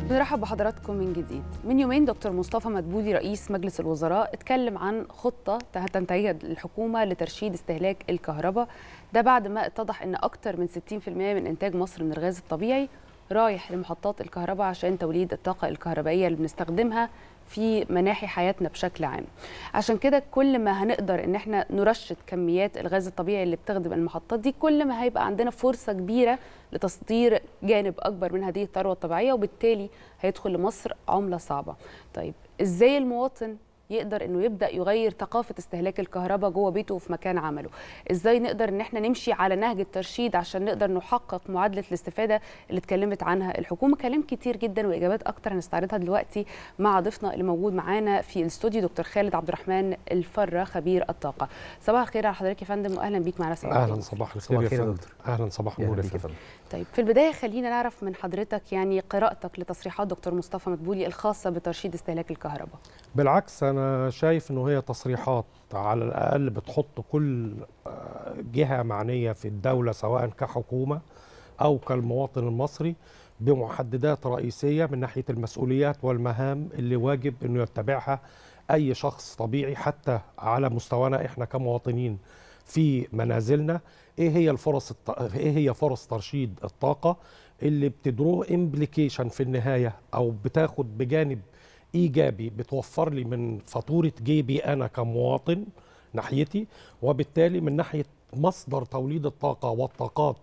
بنرحب بحضراتكم من جديد من يومين دكتور مصطفى مدبولي رئيس مجلس الوزراء اتكلم عن خطة تنتهجها الحكومة لترشيد استهلاك الكهرباء ده بعد ما اتضح ان اكتر من 60% من انتاج مصر من الغاز الطبيعي رايح لمحطات الكهرباء عشان توليد الطاقة الكهربائية اللي بنستخدمها في مناحي حياتنا بشكل عام عشان كده كل ما هنقدر ان احنا نرشد كميات الغاز الطبيعي اللي بتخدم المحطات دي كل ما هيبقى عندنا فرصه كبيره لتصدير جانب اكبر من هذه الثروه الطبيعيه وبالتالي هيدخل لمصر عمله صعبه طيب ازاي المواطن يقدر انه يبدا يغير ثقافه استهلاك الكهرباء جوه بيته وفي مكان عمله ازاي نقدر ان احنا نمشي على نهج الترشيد عشان نقدر نحقق معادله الاستفاده اللي اتكلمت عنها الحكومه كلام كتير جدا واجابات اكتر هنستعرضها دلوقتي مع ضيفنا اللي موجود معانا في الاستوديو دكتور خالد عبد الرحمن الفره خبير الطاقه صباح الخير على حضرتك يا فندم واهلا بيك معنا صباح اهلا صباح الخير يا فندم اهلا صباح النور يا فندم طيب في البدايه خلينا نعرف من حضرتك يعني قراءتك لتصريحات دكتور مصطفى مدبولي الخاصه بترشيد استهلاك الكهرباء بالعكس انا شايف انه هي تصريحات على الاقل بتحط كل جهه معنيه في الدوله سواء كحكومه او كالمواطن المصري بمحددات رئيسيه من ناحيه المسؤوليات والمهام اللي واجب انه يتبعها اي شخص طبيعي حتى على مستوانا احنا كمواطنين في منازلنا ايه هي الفرص الط... ايه هي فرص ترشيد الطاقه اللي بتدرو امبليكيشن في النهايه او بتاخد بجانب ايجابي بتوفر لي من فاتوره جيبي انا كمواطن ناحيتي وبالتالي من ناحيه مصدر توليد الطاقه والطاقات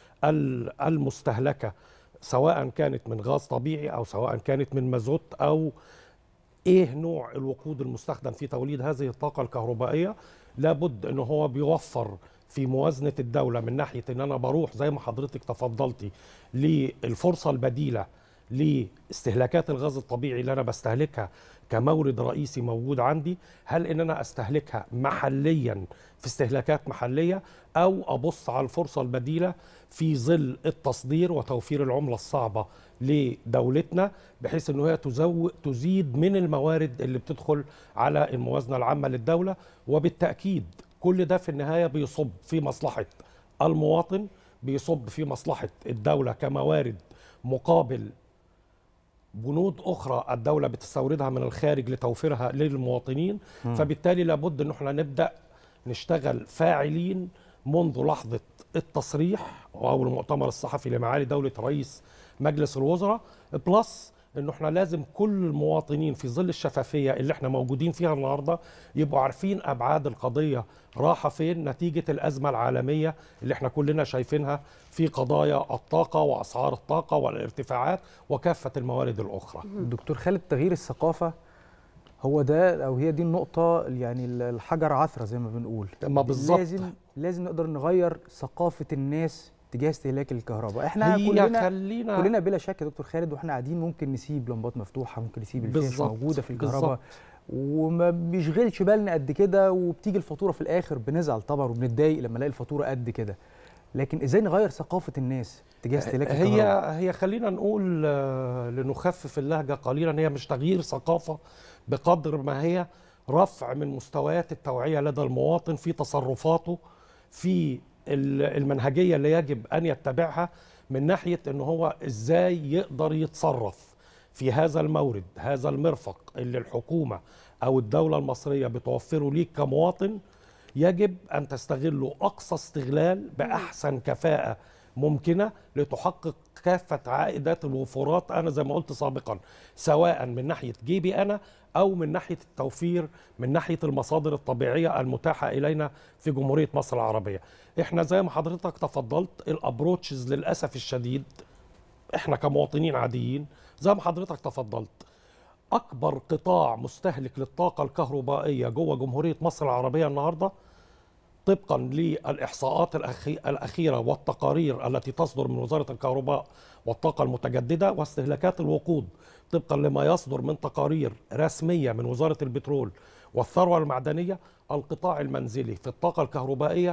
المستهلكه سواء كانت من غاز طبيعي او سواء كانت من مازوت او ايه نوع الوقود المستخدم في توليد هذه الطاقه الكهربائيه لابد ان هو بيوفر في موازنه الدوله من ناحيه ان انا بروح زي ما حضرتك تفضلتي للفرصه البديله لاستهلاكات الغاز الطبيعي اللي انا بستهلكها كمورد رئيسي موجود عندي هل ان انا استهلكها محليا في استهلاكات محليه او ابص على الفرصه البديله في ظل التصدير وتوفير العمله الصعبه لدولتنا بحيث انه هي تزو تزيد من الموارد اللي بتدخل على الموازنه العامه للدوله وبالتاكيد كل ده في النهايه بيصب في مصلحه المواطن بيصب في مصلحه الدوله كموارد مقابل بنود اخرى الدوله بتستوردها من الخارج لتوفيرها للمواطنين م. فبالتالي لابد ان احنا نبدا نشتغل فاعلين منذ لحظه التصريح او المؤتمر الصحفي لمعالي دوله رئيس مجلس الوزراء بلس انه احنا لازم كل المواطنين في ظل الشفافيه اللي احنا موجودين فيها النهارده يبقوا عارفين ابعاد القضيه راحه فين نتيجه الازمه العالميه اللي احنا كلنا شايفينها في قضايا الطاقه واسعار الطاقه والارتفاعات وكافه الموارد الاخرى. دكتور خالد تغيير الثقافه هو ده او هي دي النقطه يعني الحجر عثره زي ما بنقول. ما بالظبط لازم لازم نقدر نغير ثقافه الناس تجاه استهلاك الكهرباء احنا كلنا خلينا كلنا بلا شك يا دكتور خالد واحنا قاعدين ممكن نسيب لمبات مفتوحه ممكن نسيب الفيش موجوده في الكهرباء بالزبط. وما بيشغلش بالنا قد كده وبتيجي الفاتوره في الاخر بنزعل طبعا وبنتضايق لما نلاقي الفاتوره قد كده لكن ازاي نغير ثقافه الناس تجاه استهلاك هي الكهرباء هي خلينا نقول لنخفف اللهجه قليلا هي مش تغيير ثقافه بقدر ما هي رفع من مستويات التوعيه لدى المواطن في تصرفاته في المنهجيه اللي يجب ان يتبعها من ناحيه ان هو ازاي يقدر يتصرف في هذا المورد هذا المرفق اللي الحكومه او الدوله المصريه بتوفره ليك كمواطن يجب ان تستغله اقصى استغلال باحسن كفاءه ممكنه لتحقق كافه عائدات الوفورات انا زي ما قلت سابقا سواء من ناحيه جيبي انا او من ناحيه التوفير من ناحيه المصادر الطبيعيه المتاحه الينا في جمهوريه مصر العربيه. احنا زي ما حضرتك تفضلت الابروتشز للاسف الشديد احنا كمواطنين عاديين زي ما حضرتك تفضلت اكبر قطاع مستهلك للطاقه الكهربائيه جوه جمهوريه مصر العربيه النهارده طبقا للاحصاءات الاخيره والتقارير التي تصدر من وزاره الكهرباء والطاقه المتجدده واستهلاكات الوقود طبقا لما يصدر من تقارير رسميه من وزاره البترول والثروه المعدنيه القطاع المنزلي في الطاقه الكهربائيه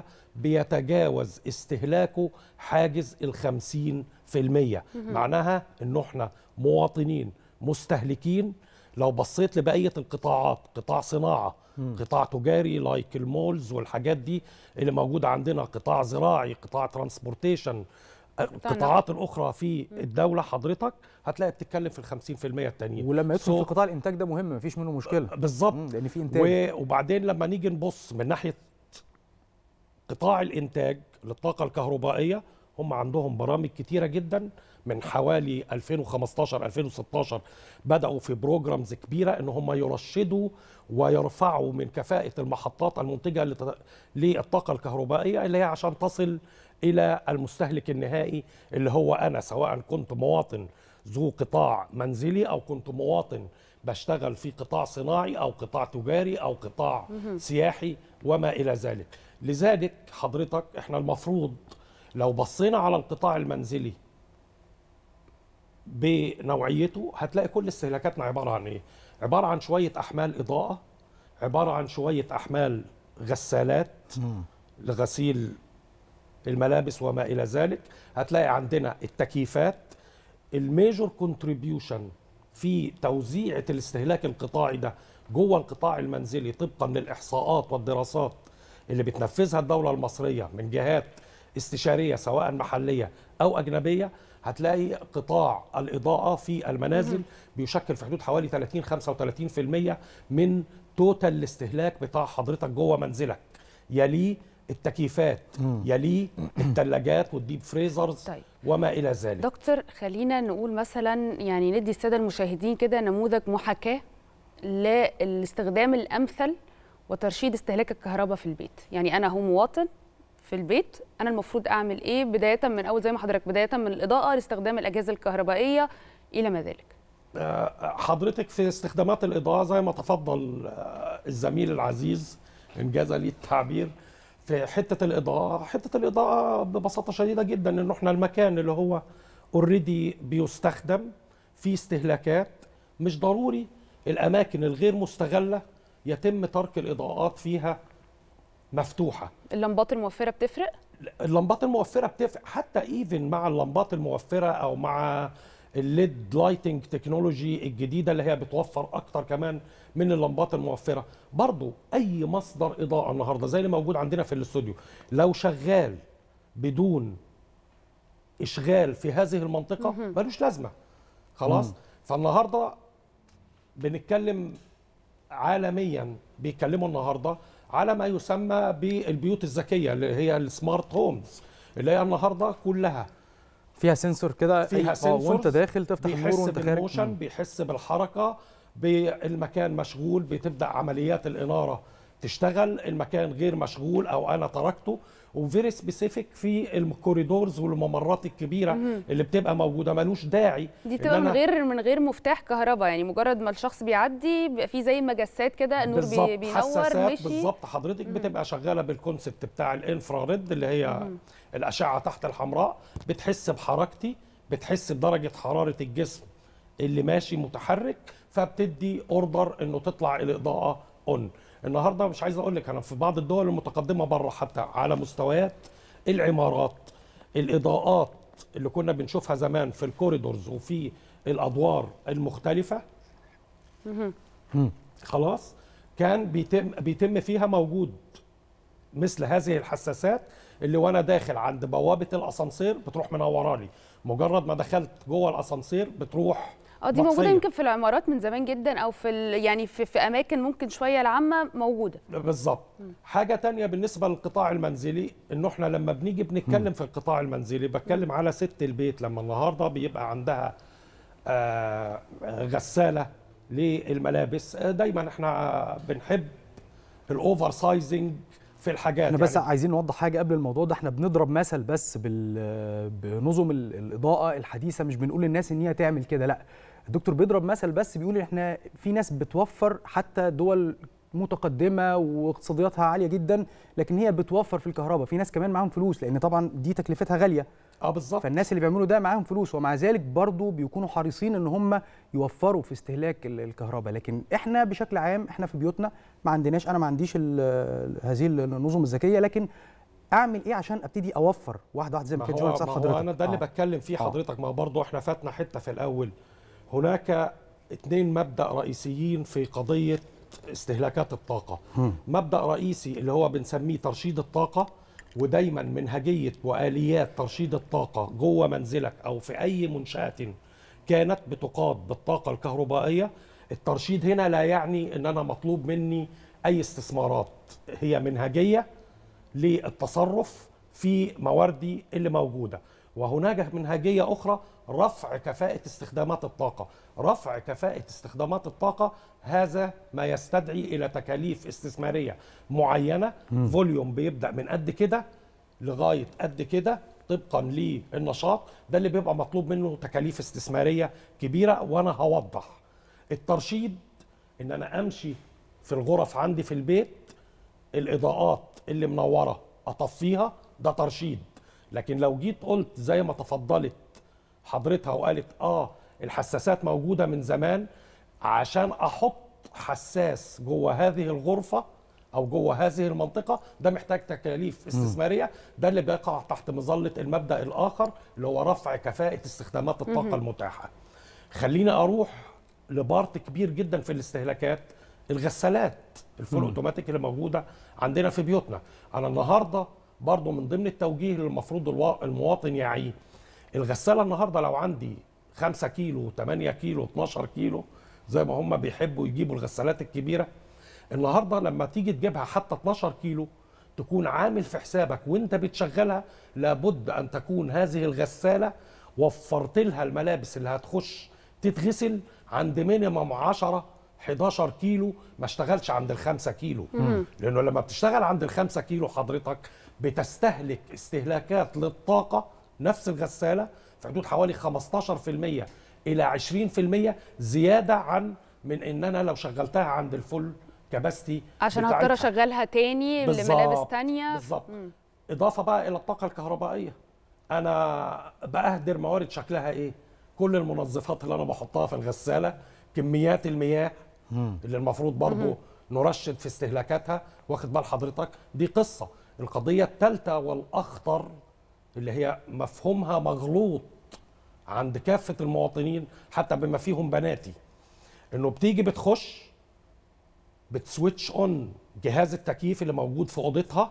بيتجاوز استهلاكه حاجز الخمسين في المية معناها انه احنا مواطنين مستهلكين لو بصيت لبقيه القطاعات قطاع صناعه مم. قطاع تجاري لايك المولز والحاجات دي اللي موجوده عندنا قطاع زراعي قطاع ترانسبورتيشن القطاعات الاخرى في الدوله حضرتك هتلاقي بتتكلم في ال 50% التانيين ولما يدخل في قطاع الانتاج ده مهم مفيش منه مشكله بالظبط لان في انتاج وبعدين لما نيجي نبص من ناحيه قطاع الانتاج للطاقه الكهربائيه هم عندهم برامج كتيره جدا من حوالي 2015 2016 بداوا في بروجرامز كبيره ان هم يرشدوا ويرفعوا من كفاءه المحطات المنتجه للطاقه الكهربائيه اللي هي عشان تصل الى المستهلك النهائي اللي هو انا سواء كنت مواطن ذو قطاع منزلي او كنت مواطن بشتغل في قطاع صناعي او قطاع تجاري او قطاع سياحي وما الى ذلك لذلك حضرتك احنا المفروض لو بصينا على القطاع المنزلي بنوعيته هتلاقي كل استهلاكاتنا عباره عن ايه عباره عن شويه احمال اضاءه عباره عن شويه احمال غسالات لغسيل الملابس وما الى ذلك هتلاقي عندنا التكييفات الميجور كونتريبيوشن في توزيعة الاستهلاك القطاعي ده جوه القطاع المنزلي طبقا للإحصاءات والدراسات اللي بتنفذها الدولة المصرية من جهات استشارية سواء محلية أو أجنبية هتلاقي قطاع الإضاءة في المنازل بيشكل في حدود حوالي 30 35% من توتال الاستهلاك بتاع حضرتك جوه منزلك يليه التكييفات يليه الثلاجات والديب فريزرز طيب. وما الى ذلك دكتور خلينا نقول مثلا يعني ندي الساده المشاهدين كده نموذج محاكاه للاستخدام الامثل وترشيد استهلاك الكهرباء في البيت يعني انا هو مواطن في البيت انا المفروض اعمل ايه بدايه من اول زي ما حضرتك بدايه من الاضاءه لاستخدام الاجهزه الكهربائيه الى ما ذلك حضرتك في استخدامات الاضاءه زي ما تفضل الزميل العزيز انجاز لي التعبير في حته الاضاءه حته الاضاءه ببساطه شديده جدا انه احنا المكان اللي هو اوريدي بيستخدم في استهلاكات مش ضروري الاماكن الغير مستغله يتم ترك الاضاءات فيها مفتوحه اللمبات الموفره بتفرق اللمبات الموفره بتفرق حتى ايفن مع اللمبات الموفره او مع الليد لايتنج تكنولوجي الجديده اللي هي بتوفر اكتر كمان من اللمبات الموفره برضو اي مصدر اضاءه النهارده زي اللي موجود عندنا في الاستوديو لو شغال بدون اشغال في هذه المنطقه ملوش لازمه خلاص فالنهارده بنتكلم عالميا بيتكلموا النهارده على ما يسمى بالبيوت الذكيه اللي هي السمارت هومز اللي هي النهارده كلها فيها سنسور كده فيها سنسور وانت داخل تفتح النور وانت خارج بالموشن بيحس بالحركه بالمكان مشغول بتبدا عمليات الاناره تشتغل المكان غير مشغول او انا تركته وفيري سبيسيفيك في الكوريدورز والممرات الكبيره مم. اللي بتبقى موجوده ملوش داعي دي بتبقى من غير من غير مفتاح كهرباء يعني مجرد ما الشخص بيعدي بيبقى في زي مجسات كده النور بي بينور مشي بالظبط حضرتك مم. بتبقى شغاله بالكونسبت بتاع الانفراريد اللي هي مم. الاشعه تحت الحمراء بتحس بحركتي بتحس بدرجه حراره الجسم اللي ماشي متحرك فبتدي اوردر انه تطلع الاضاءه اون النهارده مش عايز اقول لك انا في بعض الدول المتقدمه بره حتى على مستويات العمارات الاضاءات اللي كنا بنشوفها زمان في الكوريدورز وفي الادوار المختلفه خلاص كان بيتم بيتم فيها موجود مثل هذه الحساسات اللي وانا داخل عند بوابه الاسانسير بتروح منوره لي مجرد ما دخلت جوه الاسانسير بتروح اه دي موجوده يمكن في العمارات من زمان جدا او في يعني في, في اماكن ممكن شويه العامه موجوده بالظبط حاجه تانية بالنسبه للقطاع المنزلي انه احنا لما بنيجي بنتكلم م. في القطاع المنزلي بتكلم على ست البيت لما النهارده بيبقى عندها آه غساله للملابس دايما احنا بنحب الاوفر سايزنج في الحاجات احنا بس يعني عايزين نوضح حاجه قبل الموضوع ده احنا بنضرب مثل بس بنظم الاضاءه الحديثه مش بنقول للناس ان هي تعمل كده لا الدكتور بيضرب مثل بس بيقول احنا في ناس بتوفر حتى دول متقدمه واقتصادياتها عاليه جدا لكن هي بتوفر في الكهرباء في ناس كمان معاهم فلوس لان طبعا دي تكلفتها غاليه اه بالظبط فالناس اللي بيعملوا ده معاهم فلوس ومع ذلك برضو بيكونوا حريصين ان هم يوفروا في استهلاك الكهرباء لكن احنا بشكل عام احنا في بيوتنا ما عندناش انا ما عنديش هذه النظم الذكيه لكن اعمل ايه عشان ابتدي اوفر واحده واحده زي ما كانت جوه صح حضرتك انا ده اللي آه. بتكلم فيه حضرتك ما برضه احنا فاتنا حته في الاول هناك اثنين مبدا رئيسيين في قضيه استهلاكات الطاقه م. مبدا رئيسي اللي هو بنسميه ترشيد الطاقه ودايما منهجيه واليات ترشيد الطاقه جوه منزلك او في اي منشاه كانت بتقاد بالطاقه الكهربائيه الترشيد هنا لا يعني ان انا مطلوب مني اي استثمارات هي منهجيه للتصرف في مواردي اللي موجوده وهناك منهجيه اخرى رفع كفاءه استخدامات الطاقه رفع كفاءه استخدامات الطاقه هذا ما يستدعي الى تكاليف استثماريه معينه م. فوليوم بيبدا من قد كده لغايه قد كده طبقا للنشاط ده اللي بيبقى مطلوب منه تكاليف استثماريه كبيره وانا هوضح الترشيد ان انا امشي في الغرف عندي في البيت الاضاءات اللي منوره اطفيها ده ترشيد لكن لو جيت قلت زي ما تفضلت حضرتها وقالت اه الحساسات موجوده من زمان عشان احط حساس جوه هذه الغرفه او جوه هذه المنطقه ده محتاج تكاليف استثماريه ده اللي بيقع تحت مظله المبدا الاخر اللي هو رفع كفاءه استخدامات الطاقه المتاحه خليني اروح لبارت كبير جدا في الاستهلاكات الغسالات الفول اوتوماتيك اللي موجوده عندنا في بيوتنا انا النهارده برضو من ضمن التوجيه اللي المفروض المواطن يعيه الغساله النهارده لو عندي 5 كيلو 8 كيلو 12 كيلو زي ما هم بيحبوا يجيبوا الغسالات الكبيره النهارده لما تيجي تجيبها حتى 12 كيلو تكون عامل في حسابك وانت بتشغلها لابد ان تكون هذه الغساله وفرت لها الملابس اللي هتخش تتغسل عند مينيمم 10 11 كيلو ما اشتغلش عند الخمسة كيلو مم. لانه لما بتشتغل عند الخمسة كيلو حضرتك بتستهلك استهلاكات للطاقه نفس الغساله في حدود حوالي 15% الى 20% زياده عن من ان انا لو شغلتها عند الفل كباستي عشان هضطر اشغلها تاني لملابس تانية بالظبط اضافه بقى الى الطاقه الكهربائيه انا باهدر موارد شكلها ايه كل المنظفات اللي انا بحطها في الغساله كميات المياه مم. اللي المفروض برضو نرشد في استهلاكاتها واخد بال حضرتك دي قصه القضيه الثالثه والاخطر اللي هي مفهومها مغلوط عند كافه المواطنين حتى بما فيهم بناتي انه بتيجي بتخش بتسويتش اون جهاز التكييف اللي موجود في اوضتها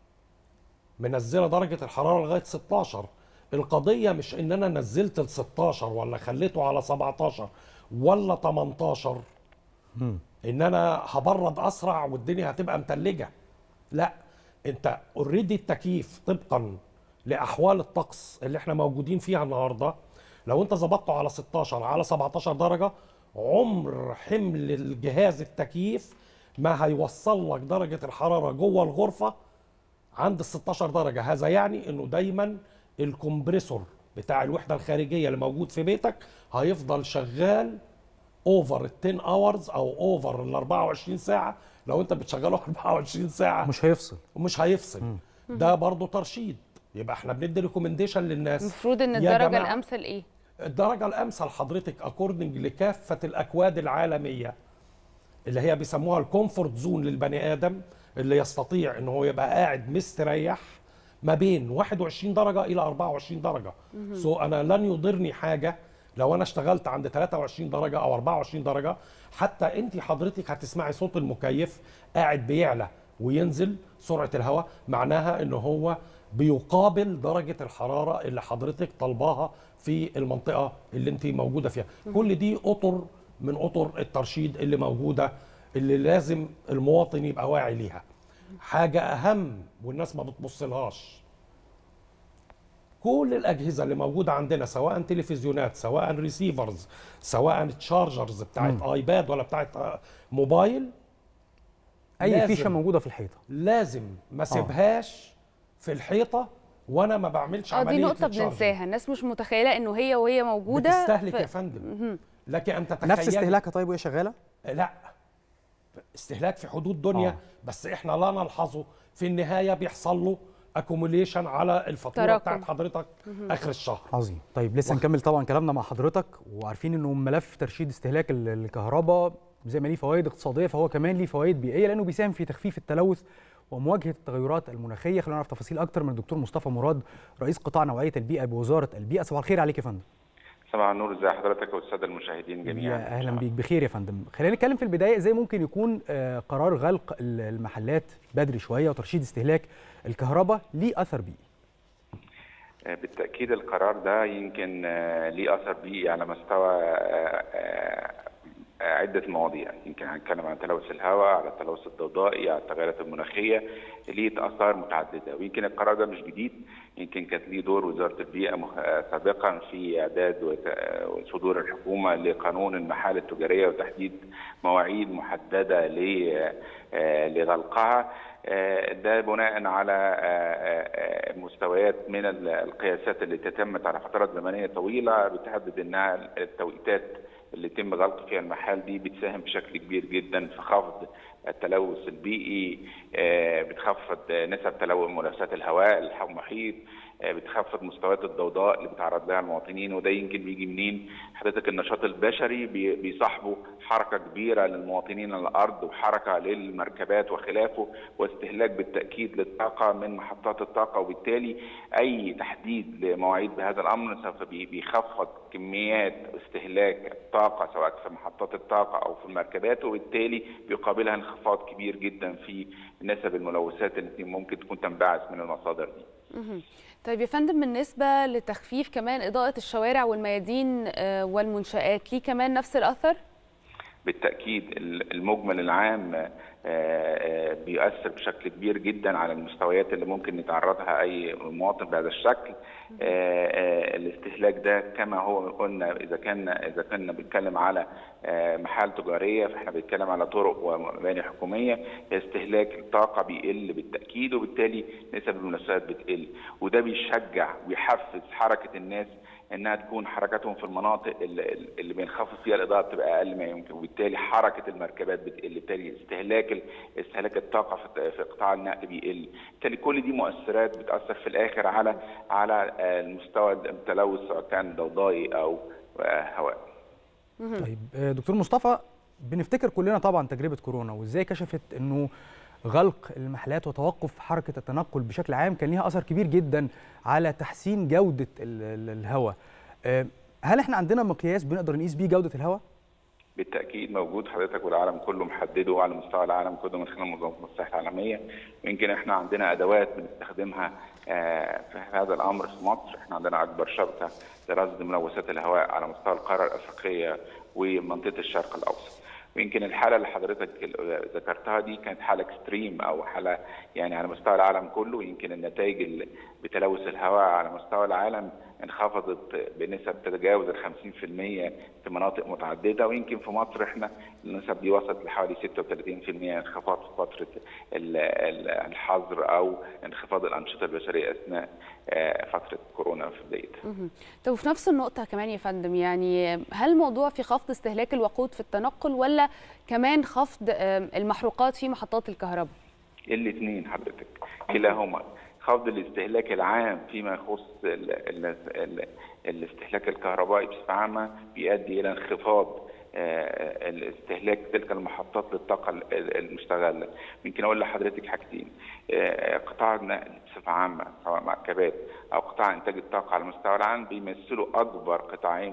منزله درجه الحراره لغايه 16 القضيه مش ان انا نزلت ال 16 ولا خليته على 17 ولا 18 ان انا هبرد اسرع والدنيا هتبقى متلجه لا انت اوريدي التكييف طبقا لاحوال الطقس اللي احنا موجودين فيها النهارده لو انت ظبطته على 16 على 17 درجه عمر حمل الجهاز التكييف ما هيوصل لك درجه الحراره جوه الغرفه عند ال 16 درجه هذا يعني انه دايما الكمبريسور بتاع الوحده الخارجيه اللي موجود في بيتك هيفضل شغال اوفر ال 10 اورز او اوفر ال 24 ساعه لو انت بتشغله 24 ساعه مش هيفصل ومش هيفصل م. ده برضه ترشيد يبقى احنا بندي ريكومنديشن للناس المفروض ان الدرجه الامثل ايه الدرجه الامثل حضرتك اكوردنج لكافه الاكواد العالميه اللي هي بيسموها الكومفورت زون للبني ادم اللي يستطيع ان هو يبقى قاعد مستريح ما بين 21 درجه الى 24 درجه سو so انا لن يضرني حاجه لو انا اشتغلت عند 23 درجه او 24 درجه حتى انت حضرتك هتسمعي صوت المكيف قاعد بيعلى وينزل سرعه الهواء معناها ان هو بيقابل درجه الحراره اللي حضرتك طالباها في المنطقه اللي انت موجوده فيها كل دي اطر من اطر الترشيد اللي موجوده اللي لازم المواطن يبقى واعي ليها حاجه اهم والناس ما بتبصلهاش كل الاجهزه اللي موجوده عندنا سواء تلفزيونات سواء ريسيفرز سواء تشارجرز بتاعت مم. ايباد ولا بتاعت موبايل اي فيشه موجوده في الحيطه لازم ما سيبهاش في الحيطه وانا ما بعملش عمليه اه دي نقطه بننساها الناس مش متخيله انه هي وهي موجوده بتستهلك في... يا فندم لكن ان تتخيل نفس استهلاكها طيب وهي شغاله لا استهلاك في حدود دنيا آه. بس احنا لا نلحظه في النهايه بيحصل له اكوموليشن على الفاتوره تراكم. بتاعت حضرتك مم. اخر الشهر عظيم طيب لسه نكمل طبعا كلامنا مع حضرتك وعارفين انه ملف ترشيد استهلاك الكهرباء زي ما ليه فوائد اقتصاديه فهو كمان ليه فوائد بيئيه لانه بيساهم في تخفيف التلوث ومواجهه التغيرات المناخيه خلينا نعرف تفاصيل اكتر من الدكتور مصطفى مراد رئيس قطاع نوعيه البيئه بوزاره البيئه صباح الخير عليك يا فندم صباح النور ازي حضرتك والساده المشاهدين جميعا يا اهلا بيك بخير يا فندم خلينا نتكلم في البدايه ازاي ممكن يكون قرار غلق المحلات بدري شويه وترشيد استهلاك الكهرباء ليه اثر بيئي بالتاكيد القرار ده يمكن ليه اثر بيئي على مستوى عده مواضيع يمكن هنتكلم عن تلوث الهواء على التلوث الضوضائي على التغيرات المناخيه ليه اثار متعدده ويمكن القرار ده مش جديد يمكن كانت ليه دور وزاره البيئه سابقا في اعداد وصدور الحكومه لقانون المحال التجاريه وتحديد مواعيد محدده لغلقها ده بناء على مستويات من القياسات اللي تتمت على فترات زمنيه طويله بتحدد انها التوقيتات اللي يتم غلق فيها المحال دي بتساهم بشكل كبير جدا في خفض التلوث البيئي بتخفض نسب تلوث منافسات الهواء المحيط بتخفض مستويات الضوضاء اللي بيتعرض لها المواطنين وده يمكن بيجي منين حضرتك النشاط البشري بيصاحبه حركه كبيره للمواطنين على الارض وحركه للمركبات وخلافه واستهلاك بالتاكيد للطاقه من محطات الطاقه وبالتالي اي تحديد لمواعيد بهذا الامر سوف بيخفض كميات استهلاك الطاقه سواء في محطات الطاقه او في المركبات وبالتالي بيقابلها انخفاض كبير جدا في نسب الملوثات التي ممكن تكون تنبعث من المصادر دي. طيب يا فندم بالنسبة لتخفيف كمان إضاءة الشوارع والميادين والمنشآت ليه كمان نفس الأثر؟ بالتأكيد المجمل العام بيؤثر بشكل كبير جدا على المستويات اللي ممكن يتعرضها اي مواطن بهذا الشكل الاستهلاك ده كما هو قلنا اذا كان اذا كنا بنتكلم على محال تجاريه فاحنا بنتكلم على طرق ومباني حكوميه استهلاك الطاقه بيقل بالتاكيد وبالتالي نسب المناسبات بتقل وده بيشجع ويحفز حركه الناس انها تكون حركتهم في المناطق اللي, اللي بينخفض فيها الاضاءه بتبقى اقل ما يمكن وبالتالي حركه المركبات بتقل بالتالي استهلاك استهلاك الطاقه في قطاع النقل بيقل بالتالي كل دي مؤثرات بتاثر في الاخر على على المستوى التلوث سواء كان ضوضائي او هوائي طيب دكتور مصطفى بنفتكر كلنا طبعا تجربه كورونا وازاي كشفت انه غلق المحلات وتوقف حركه التنقل بشكل عام كان ليها اثر كبير جدا على تحسين جوده الهواء هل احنا عندنا مقياس بنقدر نقيس بيه جوده الهواء بالتاكيد موجود حضرتك والعالم كله محدده على مستوى العالم كله من خلال منظمه الصحه العالميه ويمكن احنا عندنا ادوات بنستخدمها في هذا الامر في مصر احنا عندنا اكبر شبكه لرصد ملوثات الهواء على مستوى القاره الافريقيه ومنطقه الشرق الاوسط ويمكن الحاله اللي حضرتك ذكرتها دي كانت حاله اكستريم او حاله يعني على مستوى العالم كله يمكن النتائج بتلوث الهواء على مستوى العالم انخفضت بنسب تتجاوز ال 50% في مناطق متعدده ويمكن في مصر احنا النسب دي وصلت لحوالي 36% انخفاض في فتره الحظر او انخفاض الانشطه البشريه اثناء فتره كورونا في بدايتها. طب وفي نفس النقطه كمان يا فندم يعني هل الموضوع في خفض استهلاك الوقود في التنقل ولا كمان خفض المحروقات في محطات الكهرباء؟ الاثنين حضرتك كلاهما خفض الاستهلاك العام فيما يخص ال ال ال الاستهلاك الكهربائي بصفه عامه بيؤدي الى انخفاض الاستهلاك تلك المحطات للطاقه المستغله يمكن اقول لحضرتك حاجتين قطاع النقل بصفه عامه سواء مركبات او قطاع انتاج الطاقه على مستوى العالم بيمثلوا اكبر قطاعين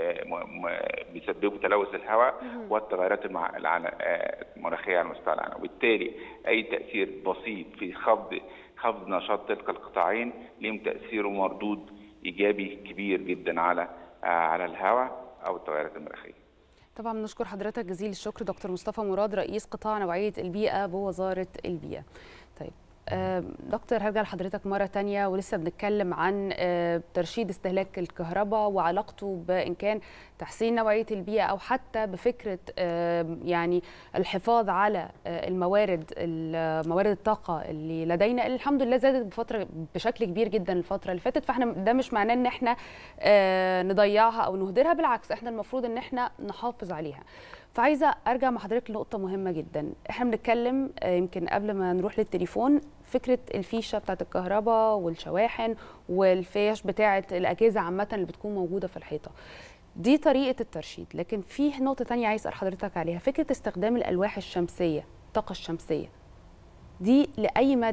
بيسببوا تلوث الهواء والتغيرات المناخيه على مستوى العالم وبالتالي اي تاثير بسيط في خفض خفض نشاط تلك القطاعين لهم تاثير ومردود ايجابي كبير جدا على على الهواء او التغيرات المناخيه طبعا بنشكر حضرتك جزيل الشكر دكتور مصطفى مراد رئيس قطاع نوعيه البيئه بوزاره البيئه طيب دكتور هرجع لحضرتك مرة تانية ولسه بنتكلم عن ترشيد استهلاك الكهرباء وعلاقته بإن كان تحسين نوعية البيئة أو حتى بفكرة يعني الحفاظ على الموارد موارد الطاقة اللي لدينا اللي الحمد لله زادت بفترة بشكل كبير جدا الفترة اللي فاتت فاحنا ده مش معناه ان احنا نضيعها أو نهدرها بالعكس احنا المفروض ان احنا نحافظ عليها فعايزه ارجع مع حضرتك لنقطه مهمه جدا احنا بنتكلم يمكن قبل ما نروح للتليفون فكره الفيشه بتاعه الكهرباء والشواحن والفيش بتاعه الاجهزه عامه اللي بتكون موجوده في الحيطه دي طريقه الترشيد لكن في نقطه تانية عايز اسال حضرتك عليها فكره استخدام الالواح الشمسيه الطاقه الشمسيه دي لاي مدى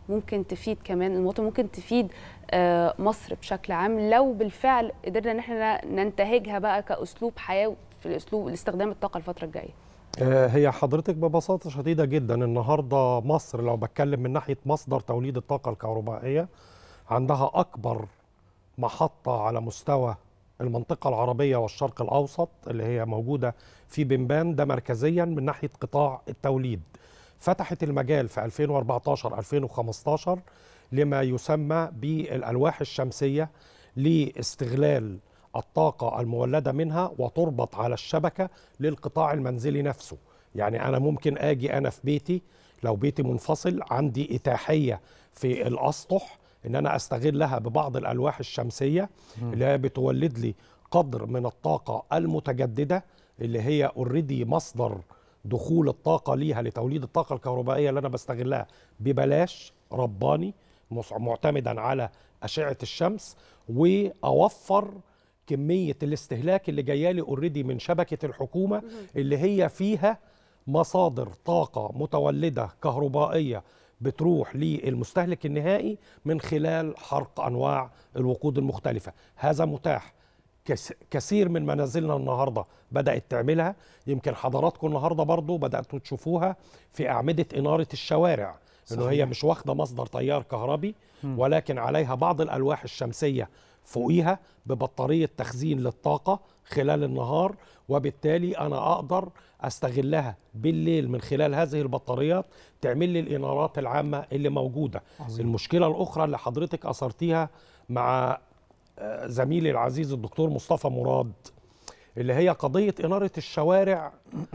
ممكن تفيد كمان المواطن ممكن تفيد مصر بشكل عام لو بالفعل قدرنا ان احنا ننتهجها بقى كاسلوب حياه في الاسلوب لاستخدام الطاقه الفتره الجايه هي حضرتك ببساطه شديده جدا النهارده مصر لو بتكلم من ناحيه مصدر توليد الطاقه الكهربائيه عندها اكبر محطه على مستوى المنطقة العربية والشرق الأوسط اللي هي موجودة في بنبان ده مركزيا من ناحية قطاع التوليد فتحت المجال في 2014-2015 لما يسمى بالألواح الشمسية لاستغلال الطاقة المولدة منها وتربط على الشبكة للقطاع المنزلي نفسه يعني أنا ممكن أجي أنا في بيتي لو بيتي منفصل عندي إتاحية في الأسطح ان انا استغلها ببعض الالواح الشمسيه اللي هي بتولد لي قدر من الطاقه المتجدده اللي هي اوريدي مصدر دخول الطاقه ليها لتوليد الطاقه الكهربائيه اللي انا بستغلها ببلاش رباني معتمدا على اشعه الشمس واوفر كميه الاستهلاك اللي جايه لي اوريدي من شبكه الحكومه اللي هي فيها مصادر طاقه متولده كهربائيه بتروح للمستهلك النهائي من خلال حرق انواع الوقود المختلفه هذا متاح كثير من منازلنا النهارده بدات تعملها يمكن حضراتكم النهارده برضو بداتوا تشوفوها في اعمده اناره الشوارع انه هي مش واخده مصدر تيار كهربي ولكن عليها بعض الالواح الشمسيه فوقيها ببطاريه تخزين للطاقه خلال النهار وبالتالي انا اقدر استغلها بالليل من خلال هذه البطاريات تعمل لي الانارات العامه اللي موجوده عظيم. المشكله الاخرى اللي حضرتك اثرتيها مع زميلي العزيز الدكتور مصطفى مراد اللي هي قضيه اناره الشوارع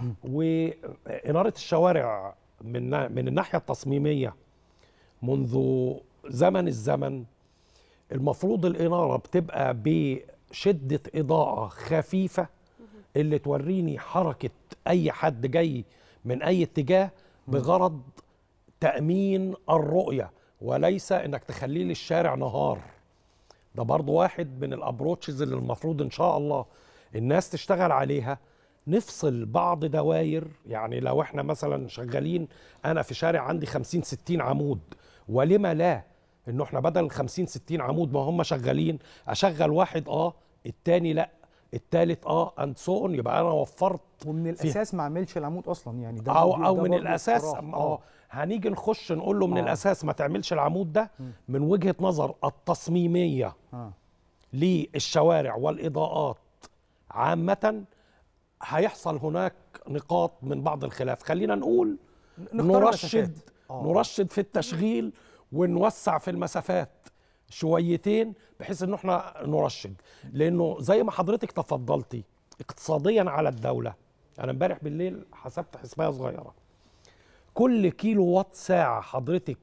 واناره الشوارع من من الناحيه التصميميه منذ زمن الزمن المفروض الاناره بتبقى بشده اضاءه خفيفه اللي توريني حركه اي حد جاي من اي اتجاه بغرض تامين الرؤيه وليس انك تخليه للشارع نهار ده برضو واحد من الابروتشز اللي المفروض ان شاء الله الناس تشتغل عليها نفصل بعض دواير يعني لو احنا مثلا شغالين انا في شارع عندي 50 60 عمود ولما لا انه احنا بدل 50 60 عمود ما هم شغالين اشغل واحد اه التاني لا التالت اه اند سو يبقى انا وفرت ومن الاساس ما اعملش العمود اصلا يعني ده او او من الاساس اه هنيجي نخش نقول له من آه. الاساس ما تعملش العمود ده من وجهه نظر التصميميه آه. للشوارع والاضاءات عامه هيحصل هناك نقاط من بعض الخلاف خلينا نقول نرشد آه. نرشد في التشغيل ونوسع في المسافات شويتين بحيث ان احنا نرشد لانه زي ما حضرتك تفضلتي اقتصاديا على الدوله انا امبارح بالليل حسبت حسبايه صغيره كل كيلو وات ساعه حضرتك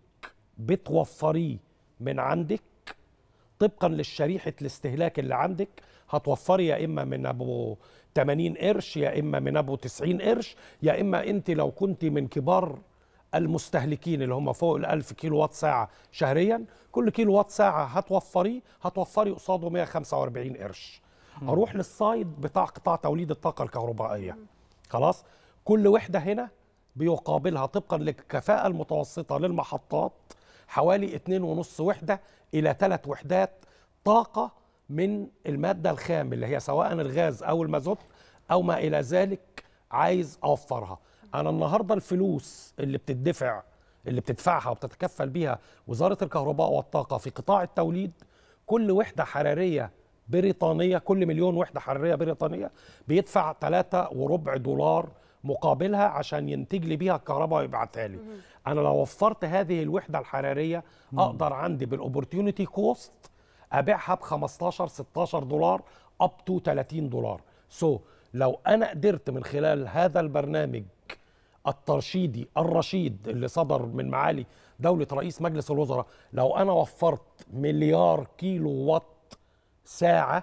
بتوفريه من عندك طبقا للشريحه الاستهلاك اللي عندك هتوفري يا اما من ابو 80 قرش يا اما من ابو 90 قرش يا اما انت لو كنت من كبار المستهلكين اللي هم فوق ال 1000 كيلو وات ساعه شهريا كل كيلو وات ساعه هتوفريه هتوفري قصاده 145 قرش اروح للسايد بتاع قطاع توليد الطاقه الكهربائيه خلاص كل وحده هنا بيقابلها طبقا للكفاءه المتوسطه للمحطات حوالي 2.5 وحده الى 3 وحدات طاقه من الماده الخام اللي هي سواء الغاز او المازوت او ما الى ذلك عايز اوفرها انا النهارده الفلوس اللي بتدفع اللي بتدفعها وبتتكفل بيها وزاره الكهرباء والطاقه في قطاع التوليد كل وحده حراريه بريطانيه كل مليون وحده حراريه بريطانيه بيدفع 3 وربع دولار مقابلها عشان ينتج لي بيها الكهرباء ويبعتها لي انا لو وفرت هذه الوحده الحراريه اقدر عندي بالاوبورتيونيتي كوست ابيعها ب 15 16 دولار اب تو 30 دولار سو so, لو انا قدرت من خلال هذا البرنامج الترشيدي الرشيد اللي صدر من معالي دولة رئيس مجلس الوزراء لو أنا وفرت مليار كيلو وات ساعة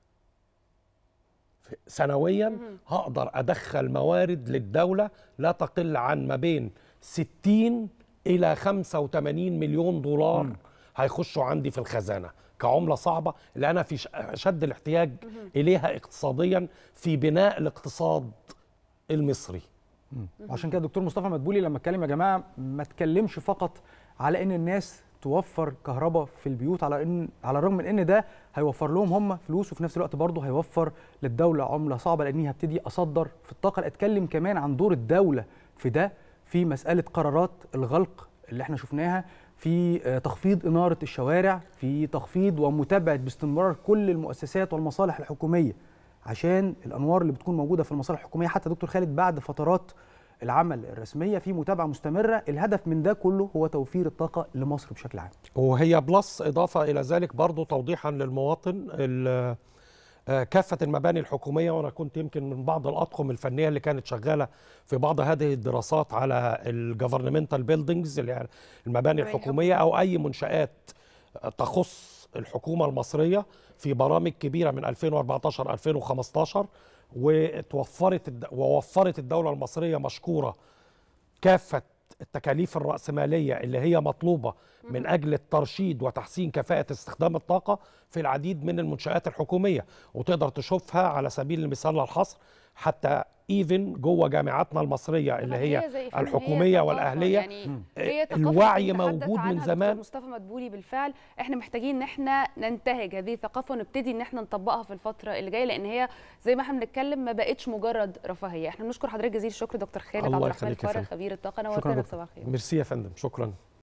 سنويا هقدر أدخل موارد للدولة لا تقل عن ما بين 60 إلى 85 مليون دولار م. هيخشوا عندي في الخزانة كعملة صعبة اللي أنا في أشد الاحتياج إليها اقتصاديا في بناء الاقتصاد المصري عشان كده دكتور مصطفى مدبولي لما اتكلم يا جماعه ما اتكلمش فقط على ان الناس توفر كهرباء في البيوت على ان على الرغم من ان ده هيوفر لهم هم فلوس وفي نفس الوقت برضه هيوفر للدوله عمله صعبه لاني هبتدي اصدر في الطاقه اتكلم كمان عن دور الدوله في ده في مساله قرارات الغلق اللي احنا شفناها في تخفيض اناره الشوارع في تخفيض ومتابعه باستمرار كل المؤسسات والمصالح الحكوميه عشان الانوار اللي بتكون موجوده في المصالح الحكوميه حتى دكتور خالد بعد فترات العمل الرسميه في متابعه مستمره الهدف من ده كله هو توفير الطاقه لمصر بشكل عام وهي بلس اضافه الى ذلك برضو توضيحا للمواطن كافه المباني الحكوميه وانا كنت يمكن من بعض الاطقم الفنيه اللي كانت شغاله في بعض هذه الدراسات على الجفرنمنتال بيلدينجز اللي المباني الحكوميه او اي منشات تخص الحكومه المصريه في برامج كبيره من 2014 2015 وتوفرت ووفرت الدوله المصريه مشكوره كافه التكاليف الرأسمالية اللي هي مطلوبة من أجل الترشيد وتحسين كفاءة استخدام الطاقة في العديد من المنشآت الحكومية وتقدر تشوفها على سبيل المثال الحصر حتى ايفن جوه جامعاتنا المصريه اللي هي الحكوميه والاهليه يعني هي الوعي موجود من زمان مصطفى مدبولي بالفعل احنا محتاجين ان احنا ننتهج هذه الثقافه ونبتدي ان احنا نطبقها في الفتره اللي جايه لان هي زي ما احنا بنتكلم ما بقتش مجرد رفاهيه احنا بنشكر حضرتك جزيل الشكر دكتور خالد عبد الرحمن الفارغ خبير الطاقه نورتنا صباح الخير ميرسي يا فندم شكرا